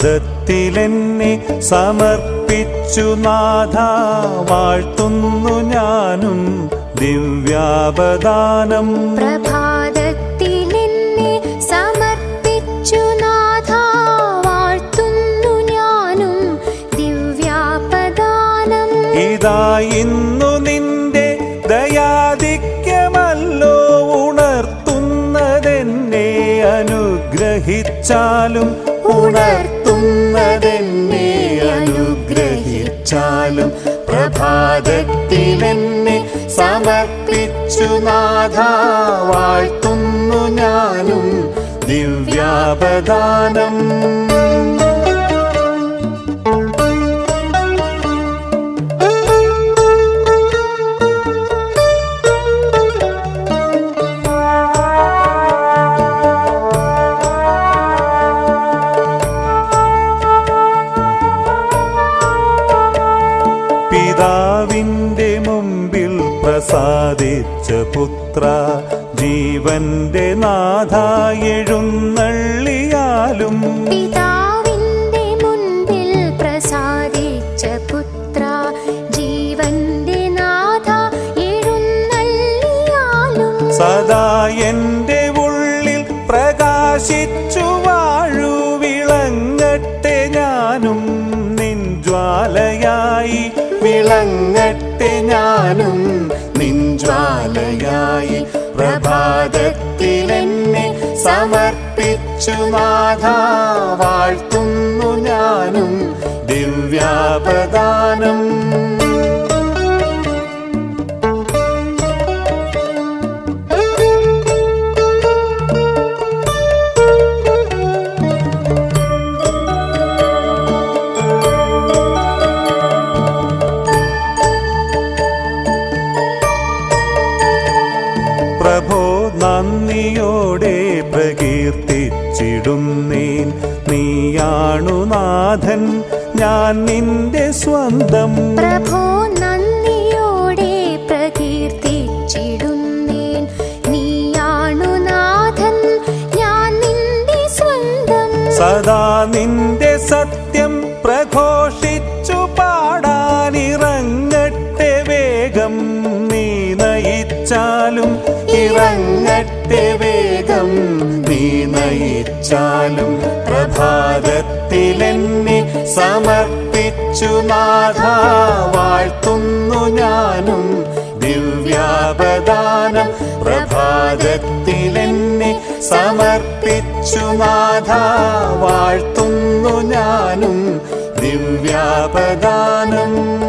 പ്രഭാതത്തിലെന്നെ സമർപ്പിച്ചു നാഥ വാഴ്ത്തുന്നു ഞാനും ദിവ്യാപദാനം പ്രഭാതത്തിലെന്നെ സമർപ്പിച്ചു നാഥ വാഴ്ത്തുന്നു ഞാനും ദിവ്യാപദാനം ഇതാ ഇന്നു നിന്റെ ദയാധിക്യമല്ലോ ഉണർത്തുന്നതെന്നെ അനുഗ്രഹിച്ചാലും ഉണർത്തുന്നതെന്നെ അനുഗ്രഹിച്ചാലും പ്രഭാതത്തിലെന്നെ സമർപ്പിച്ചു നാഥ വാഴ്ത്തുന്നു ഞാനും ദിവ്യാപദാനം പിതാവിന്റെ മുമ്പിൽ പ്രസാദിച്ച പുത്ര ജീവന്റെ നാഥ എഴുന്നള്ളിയാലും പിതാവിന്റെ മുൻപിൽ പ്രസാദിച്ച പുത്ര ജീവന്റെ നാഥ എഴുന്നള്ളിയാലും സദാ എന്റെ ഉള്ളിൽ പ്രകാശിച്ചു വാഴു വിളങ്ങട്ടെ ഞാനും നിൻ ജ്വാലയായി വിളങ്ങട്ടെ ഞാനും നിൻ ജ്വാലയായി പ്രഭാതത്തിലെന്നെ സമർപ്പിച്ചു നാഥ വാഴ്ത്തുന്നു ഞാനും ദിവ്യാപദാനം പ്രഭോ നന്ദിയോടെ പ്രകീർത്തിച്ചിടുന്നേൻ നീയാണു നാഥൻ ഞാൻ നിന്റെ സ്വന്തം പ്രഭോ നന്ദിയോടെ പ്രകീർത്തിച്ചിടുന്നേൻ നീയാണു നാഥൻ ഞാൻ നിന്റെ സ്വന്തം സദാ നിന്റെ സത്യം പ്രഘോഷിച്ചു പാടാനിറങ്ങട്ടെ വേഗം നീ നയിച്ചാലും ഇറങ്ങട്ടെ വേഗം നീ നയിച്ചാലും പ്രഭാതത്തിലെന്നെ സമർപ്പിച്ചു നാഥ വാഴ്ത്തുന്നു ഞാനും ദിവ്യാപദാനം പ്രഭാതത്തിലെന്നെ സമർപ്പിച്ചു നാഥ വാഴ്ത്തുന്നു ഞാനും ദിവ്യാപദാനം